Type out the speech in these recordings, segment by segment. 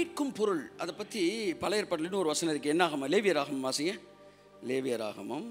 மீட்கும் பொருள் அதை பற்றி பழைய ஏற்பாட்டில் இன்னொரு வசனம் இருக்கு என்ன ஆகமா லேவிய ராகமம் வாசிங்க லேவிய ராகமம்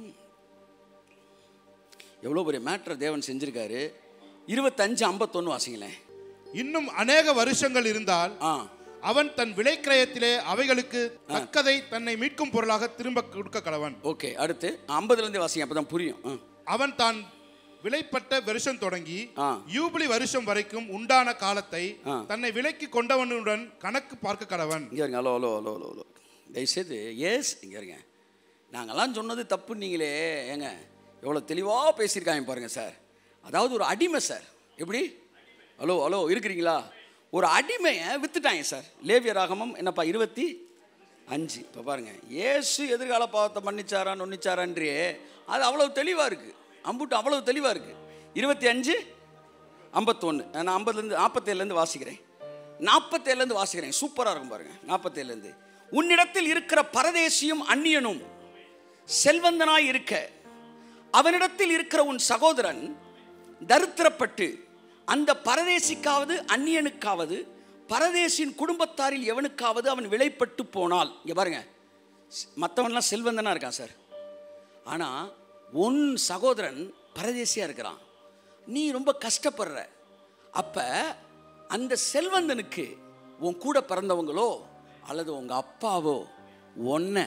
எவ்வளோ பெரிய மேட்ரை தேவன் செஞ்சிருக்காரு இருபத்தஞ்சு ஐம்பத்தொன்று வாசிங்களேன் இன்னும் அநேக வருஷங்கள் இருந்தால் ஆ அவன் தன் விலைக்கிரயத்திலே அவைகளுக்கு தக்கதை தன்னை மீட்கும் பொருளாக திரும்ப கொடுக்க கடவன் ஓகே அடுத்து ஐம்பதுலேருந்து வாசிங்க அப்போ தான் புரியும் ஆ அவன் தான் விலைப்பட்ட வருஷம் தொடங்கி ஆ. யூபிலி வருஷம் வரைக்கும் உண்டான காலத்தை ஆ. தன்னை விலைக்கு கொண்டவனுடன் கணக்கு பார்க்க கடவன் இங்கே இருங்க hello hello hello hello hello தயவுசெய்து எஸ் இங்கே இருங்க நாங்கெல்லாம் சொன்னது தப்பு நீங்களே ஏங்க எவ்வளோ தெளிவாக பேசியிருக்காங்க பாருங்க சார் அதாவது ஒரு அடிமை சார் எப்படி ஹலோ ஹலோ இருக்கிறீங்களா ஒரு அடிமையை வித்துட்டாங்க சார் லேவிய ராகமம் என்னப்பா இருபத்தி அஞ்சு இப்போ பாருங்க ஏசு எதிர்கால பாவத்தை மன்னிச்சாரா நொன்னிச்சாரான்றே அது அவ்வளவு தெளிவாக இருக்குது அம்புட்டு அவ்வளவு தெளிவாக இருக்குது இருபத்தி அஞ்சு ஐம்பத்தொன்று நான் ஐம்பதுலேருந்து நாற்பத்தேழுலேருந்து வாசிக்கிறேன் நாற்பத்தேழுலேருந்து வாசிக்கிறேன் சூப்பராக இருக்கும் பாருங்க நாற்பத்தேழுலேருந்து உன்னிடத்தில் இருக்கிற பரதேசியும் அந்நியனும் செல்வந்தனாய் இருக்க அவனிடத்தில் இருக்கிற உன் சகோதரன் தரித்திரப்பட்டு அந்த பரதேசிக்காவது அந்நியனுக்காவது பரதேசின் குடும்பத்தாரில் எவனுக்காவது அவன் விலைப்பட்டு போனால் இங்கே பாருங்க மற்றவன்லாம் செல்வந்தனா இருக்கான் சார் ஆனால் உன் சகோதரன் பரதேசியாக இருக்கிறான் நீ ரொம்ப கஷ்டப்படுற அப்போ அந்த செல்வந்தனுக்கு உன் கூட பிறந்தவங்களோ அல்லது உங்கள் அப்பாவோ ஒன்றை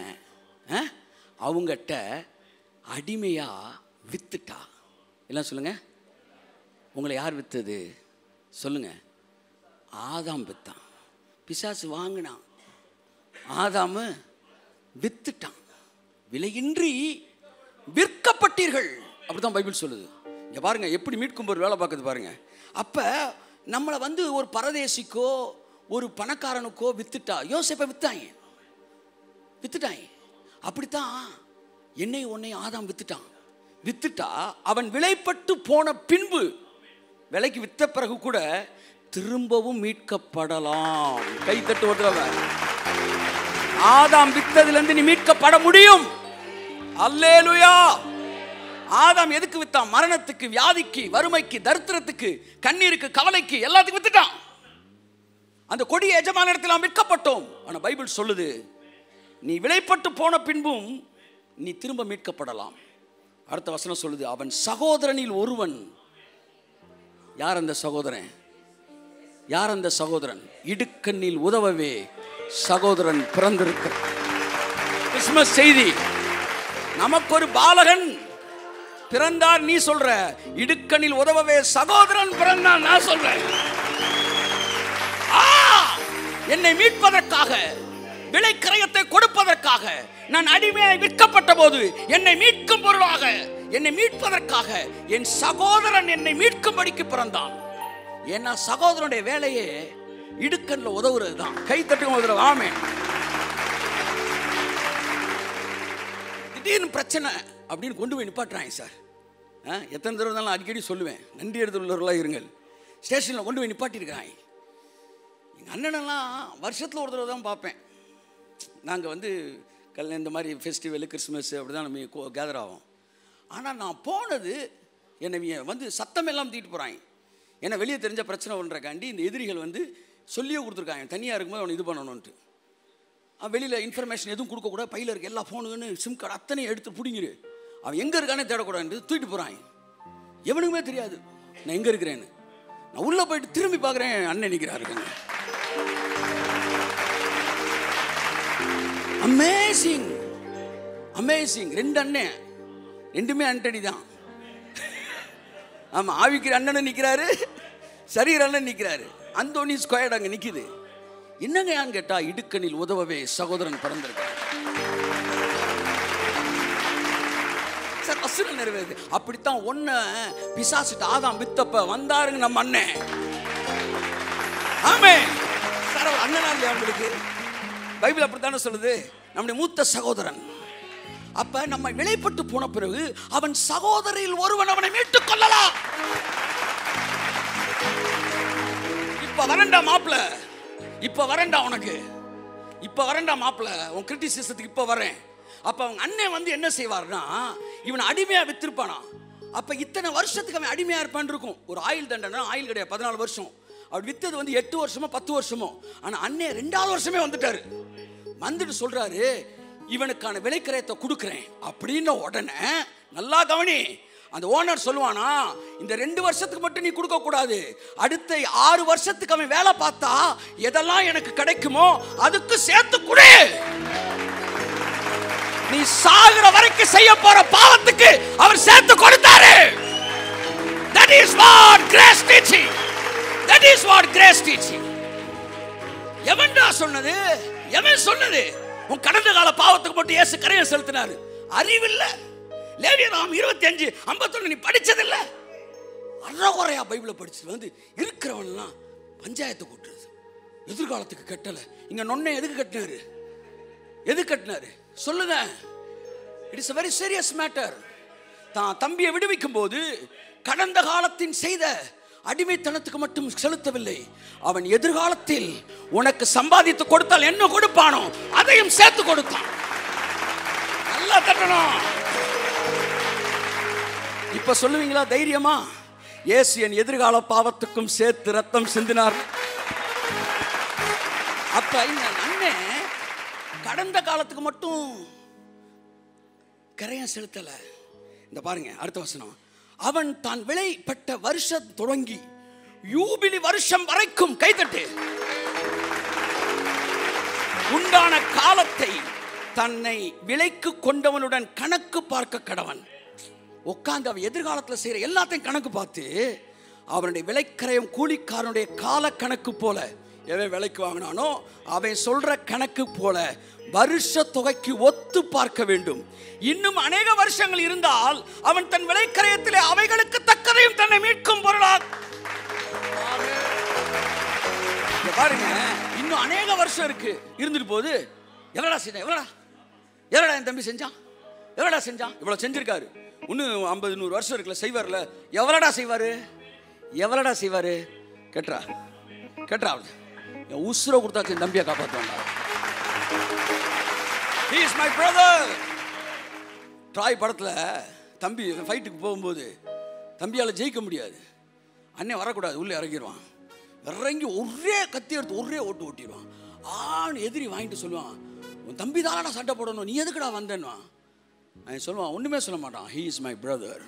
அவங்ககிட்ட அடிமையாக வித்துட்டா எல்லாம் சொல்லுங்க உங்களை யார் வித்தது சொல்லுங்க ஆதாம் வித்தான் பிசாசு வாங்கினான் ஆதாமு வித்துட்டான் விலையின்றி விற்கப்பட்டீர்கள் அப்படிதான் பைபிள் சொல்லுது இங்க பாருங்க எப்படி மீட்கும் ஒரு வேலை பார்க்குது பாருங்க அப்ப நம்மளை வந்து ஒரு பரதேசிக்கோ ஒரு பணக்காரனுக்கோ வித்துட்டா யோசிப்பை வித்தாங்க வித்துட்டாங்க அப்படித்தான் என்னை உன்னை ஆதாம் வித்துட்டான் வித்துட்டா அவன் விலைப்பட்டு போன பின்பு விலைக்கு வித்த பிறகு கூட திரும்பவும் மீட்கப்படலாம் கை தட்டு ஒரு தடவை. ஆதாம் வித்ததிலிருந்து நீ மீட்கப்பட முடியும் அல்லேலுயா ஆதாம் எதுக்கு வித்தான் மரணத்துக்கு வியாதிக்கு வறுமைக்கு தரித்திரத்துக்கு கண்ணீருக்கு கவலைக்கு எல்லாத்துக்கும் வித்துட்டான் அந்த கொடிய எஜமான இடத்தில் நாம் விற்கப்பட்டோம் ஆனா பைபிள் சொல்லுது நீ விலைப்பட்டு போன பின்பும் நீ திரும்ப மீட்கப்படலாம் அடுத்த வசனம் சொல்லுது அவன் சகோதரனில் ஒருவன் யார் அந்த சகோதரன் யார் அந்த சகோதரன் இடுக்கண்ணில் உதவவே சகோதரன் பிறந்திருக்க கிறிஸ்துமஸ் செய்தி நமக்கு ஒரு பாலகன் பிறந்தார் நீ சொல்ற இடுக்கண்ணில் உதவவே சகோதரன் பிறந்தான் நான் சொல்றேன் ஆ! என்னை மீட்பதற்காக விலை கிரயத்தை கொடுப்பதற்காக நான் அடிமையாய் விற்கப்பட்ட போது என்னை மீட்கும் பொருளாக என்னை மீட்பதற்காக என் சகோதரன் என்னை மீட்கும்படிக்கு பிறந்தான் ஏன்னா சகோதரனுடைய வேலையே இடுக்கண்ல உதவுறது தான் கை தட்டுங்க உதவுறது ஆமே திடீர்னு பிரச்சனை அப்படின்னு கொண்டு போய் நிப்பாட்டுறாங்க சார் ஆ, எத்தனை தடவை தான் நான் அடிக்கடி சொல்லுவேன் நன்றி எடுத்துள்ளவர்களாக இருங்கள் ஸ்டேஷனில் கொண்டு போய் நிப்பாட்டியிருக்கிறாங்க எங்கள் அண்ணனெல்லாம் வருஷத்தில் ஒரு தடவை தான் பார்ப்பேன் நாங்கள் வந்து கல் இந்த மாதிரி ஃபெஸ்டிவலு கிறிஸ்மஸ் அப்படி தான் நம்ம கேதர் ஆகும் ஆனால் நான் போனது என்னை இவங்க வந்து சத்தம் எல்லாம் தீட்டு போகிறாங்க ஏன்னா வெளியே தெரிஞ்ச பிரச்சனை ஒன்றக்காண்டி இந்த எதிரிகள் வந்து சொல்லியே கொடுத்துருக்காங்க தனியாக இருக்கும்போது அவனை இது பண்ணணுன்ட்டு வெளியில் இன்ஃபர்மேஷன் எதுவும் கொடுக்கக்கூடாது பையில் இருக்க எல்லா ஃபோனுன்னு சிம் கார்டு அத்தனையும் எடுத்து பிடிங்கிரு அவன் எங்கே இருக்கானே தேடக்கூடாது தூக்கிட்டு போகிறான் எவனுக்குமே தெரியாது நான் எங்கே இருக்கிறேன்னு நான் உள்ளே போயிட்டு திரும்பி பார்க்குறேன் அண்ணன் நிற்கிறாருங்க அமேசிங் அமேசிங் ரெண்டு அண்ணன் ரெண்டுமே ஆண்டனி தான் ஆமாம் ஆவிக்கிற அண்ணனும் நிற்கிறாரு சரீர அண்ணன் நிற்கிறாரு அந்தோனி ஸ்கொயர்டு அங்கே நிற்கிது என்னங்க ஏன்னு கேட்டா இடுக்கணில் உதவவே சகோதரன் பிறந்திருக்கான் சார் வசனம் நிறைவேறுது அப்படித்தான் ஒன்ன பிசாசிட்டு ஆதாம் வித்தப்ப வந்தாருங்க நம்ம அண்ணன் ஆமே சார் அவர் அண்ணனா இல்லையா உங்களுக்கு பைபிள் அப்படித்தானே சொல்லுது நம்முடைய மூத்த சகோதரன் அப்ப நம்ம விலைப்பட்டு போன பிறகு அவன் சகோதரில் ஒருவன் அவனை மீட்டுக் கொள்ளலாம் இப்ப வரண்டா மாப்பிள இப்ப வரண்டா உனக்கு இப்ப வரண்டா மாப்பிள உன் கிரிட்டிசிசத்துக்கு இப்ப வரேன் அப்ப அவங்க அண்ணன் வந்து என்ன செய்வார்னா இவனை அடிமையா வித்திருப்பானா அப்ப இத்தனை வருஷத்துக்கு அவன் அடிமையா இருப்பான் இருக்கும் ஒரு ஆயில் தண்டனை ஆயில் கிடையாது பதினாலு வருஷம் அவர் வித்தது வந்து எட்டு வருஷமோ பத்து வருஷமோ ஆனா அண்ணே ரெண்டாவது வருஷமே வந்துட்டாரு வந்துட்டு சொல்றாரு இவனுக்கான விலைக்கரையத்தை கொடுக்குறேன் அப்படின்ன உடனே நல்லா கவனி அந்த ஓனர் சொல்லுவானா இந்த ரெண்டு வருஷத்துக்கு மட்டும் நீ கொடுக்க கூடாது அடுத்த ஆறு வருஷத்துக்கு அவன் வேலை பார்த்தா எதெல்லாம் எனக்கு கிடைக்குமோ அதுக்கு சேர்த்து கொடு நீ சாகுற வரைக்கும் செய்ய போற பாவத்துக்கு அவர் சேர்த்து கொடுத்தாரு that is what grace teaching that is what grace teaching எவன்டா சொன்னது எவன் சொன்னது உன் கடந்த கால பாவத்துக்கு மட்டும் இயேசு கரையை செலுத்தினாரு அறிவில்ல லேவியராம் இருபத்தி அஞ்சு ஐம்பத்தொன்னு நீ படிச்சதில்ல அறகுறையா பைபிளை படிச்சுட்டு வந்து இருக்கிறவன்லாம் பஞ்சாயத்தை கூட்டுறது எதிர்காலத்துக்கு கட்டல இங்க நொன்னை எதுக்கு கட்டினாரு எது கட்டினாரு சொல்லுங்க it is very serious matter தான் தம்பியை விடுவிக்கும் போது கடந்த காலத்தின் செய்த அடிமைத்தனத்துக்கு மட்டும் செலுத்தவில்லை அவன் எதிர்காலத்தில் உனக்கு சம்பாதித்து கொடுத்தால் என்ன கொடுப்பானோ அதையும் சேர்த்து கொடுத்தான் நல்லா தட்டணும் இப்ப சொல்லுவீங்களா தைரியமா இயேசு என் எதிர்கால பாவத்துக்கும் சேர்த்து ரத்தம் சிந்தினார் அப்ப இந்த அண்ணன் கடந்த காலத்துக்கு மட்டும் கரையம் செலுத்தல இந்த பாருங்க அடுத்த வசனம் அவன் தான் விலைப்பட்ட வருஷம் தொடங்கி யூபிலி வருஷம் வரைக்கும் கைதட்டு உண்டான காலத்தை தன்னை விலைக்கு கொண்டவனுடன் கணக்கு பார்க்க கடவன் உட்கார்ந்து அவன் எதிர்காலத்தில் செய்யற எல்லாத்தையும் கணக்கு பார்த்து அவனுடைய விலைக்கரையும் கூலிக்காரனுடைய கால கணக்கு போல எவன் விலைக்கு வாங்கினானோ அவன் சொல்ற கணக்கு போல வருஷ தொகைக்கு ஒத்து பார்க்க வேண்டும் இன்னும் அநேக வருஷங்கள் இருந்தால் அவன் தன் விலைக்கரையத்திலே அவைகளுக்கு தக்கதையும் தன்னை மீட்கும் பொருளாக இங்க பாருங்க இன்னும் அநேக வருஷம் இருக்கு இருந்துட்டு போகுது எவ்வளோடா செஞ்சான் எவ்வளோடா எவ்வளோடா என் தம்பி செஞ்சான் எவ்வளோடா செஞ்சான் இவ்வளோ செஞ்சிருக்காரு இன்னும் ஐம்பது நூறு வருஷம் இருக்குல்ல செய்வார்ல எவ்வளோடா செய்வார் எவ்வளோடா செய்வார் கேட்றா கேட்றா அவள் என் உசுரை கொடுத்தாச்சு என் தம்பியை காப்பாற்றுவாங்க He is my brother Troy படத்தில் தம்பி ஃபைட்டுக்கு போகும்போது தம்பியால் ஜெயிக்க முடியாது அண்ணன் வரக்கூடாது உள்ளே இறங்கிடுவான் இறங்கி ஒரே கத்தி எடுத்து ஒரே ஓட்டு ஓட்டிடுவான் ஆண் எதிரி வாங்கிட்டு சொல்லுவான் உன் தம்பி தானடா சண்டை போடணும் நீ எதுக்குடா வந்தேன்னுவான் அவன் சொல்லுவான் ஒன்றுமே சொல்ல மாட்டான் ஹீ இஸ் மை பிரதர்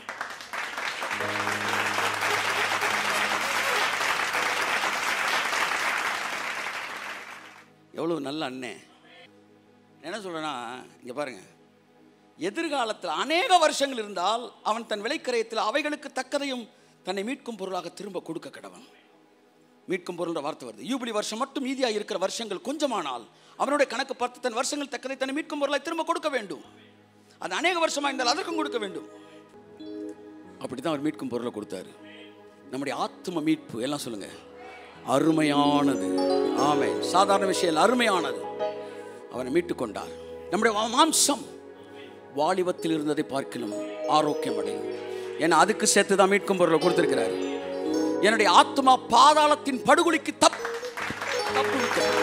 எவ்வளோ நல்ல அண்ணன் என்ன சொல்றேன்னா இங்கே பாருங்க எதிர்காலத்தில் அநேக வருஷங்கள் இருந்தால் அவன் தன் விலைக்கரையத்தில் அவைகளுக்கு தக்கதையும் தன்னை மீட்கும் பொருளாக திரும்ப கொடுக்க கடவன் மீட்கும் பொருள்ன்ற வார்த்தை வருது யூபிலி வருஷம் மட்டும் மீதியாக இருக்கிற வருஷங்கள் கொஞ்சமானால் அவனுடைய கணக்கு பார்த்து தன் வருஷங்கள் தக்கதை தன்னை மீட்கும் பொருளை திரும்ப கொடுக்க வேண்டும் அது அநேக வருஷமாக இருந்தால் அதற்கும் கொடுக்க வேண்டும் அப்படி தான் அவர் மீட்கும் பொருளை கொடுத்தாரு நம்முடைய ஆத்ம மீட்பு எல்லாம் சொல்லுங்க அருமையானது ஆமை சாதாரண விஷயம் இல்ல, அருமையானது அவனை மீட்டுக் கொண்டார் நம்முடைய மா- மாம்சம் வாலிபத்தில் இருந்ததை பார்க்கணும் ஆரோக்கியம் அடையும் ஏன்னா அதுக்கு சேர்த்து தான் மீட்கும் பொருளை கொடுத்திருக்கிறார் என்னுடைய ஆத்மா பாதாளத்தின் படுகொலிக்கு தப் தப்புவிக்கிறது.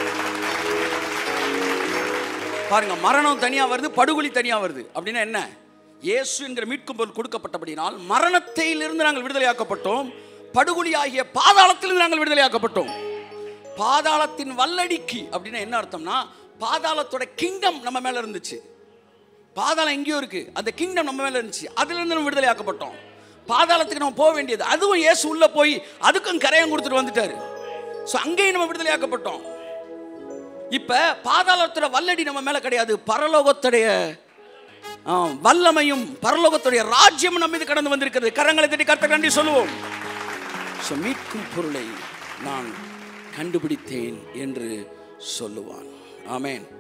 பாருங்க மரணம் தனியா வருது படுகொலி தனியா வருது அப்படின்னா என்ன இயேசு என்கிற மீட்கும் பொருள் கொடுக்கப்பட்டபடினால் மரணத்திலிருந்து நாங்கள் விடுதலையாக்கப்பட்டோம் படுகொலி ஆகிய பாதாளத்திலிருந்து நாங்கள் விடுதலையாக்கப்பட்டோம் பாதாளத்தின் வல்லடிக்கு அப்படின்னா என்ன அர்த்தம்னா பாதாளத்தோட கிங்டம் நம்ம மேல இருந்துச்சு பாதாளம் எங்கேயோ இருக்கு அந்த கிங்டம் நம்ம மேல இருந்துச்சு அதுல இருந்து நம்ம விடுதலையாக்கப்பட்டோம் பாதாளத்துக்கு நம்ம போக வேண்டியது அதுவும் இயேசு உள்ள போய் அதுக்கும் கரையம் கொடுத்துட்டு வந்துட்டாரு ஸோ அங்கேயும் நம்ம விடுதலையாக்கப்பட்டோம் இப்ப பாதாளத்தோட வல்லடி நம்ம மேல கிடையாது பரலோகத்துடைய ஆ, வல்லமையும் பரலோகத்துடைய ராஜ்யமும் நம்ம மீது கடந்து வந்திருக்கிறது கரங்களை தட்டி கர்த்தர் நன்றி சொல்லுவோம் ஸோ மீட்கும் பொருளை நான் கண்டுபிடித்தேன் என்று சொல்லுவான் ஆமென்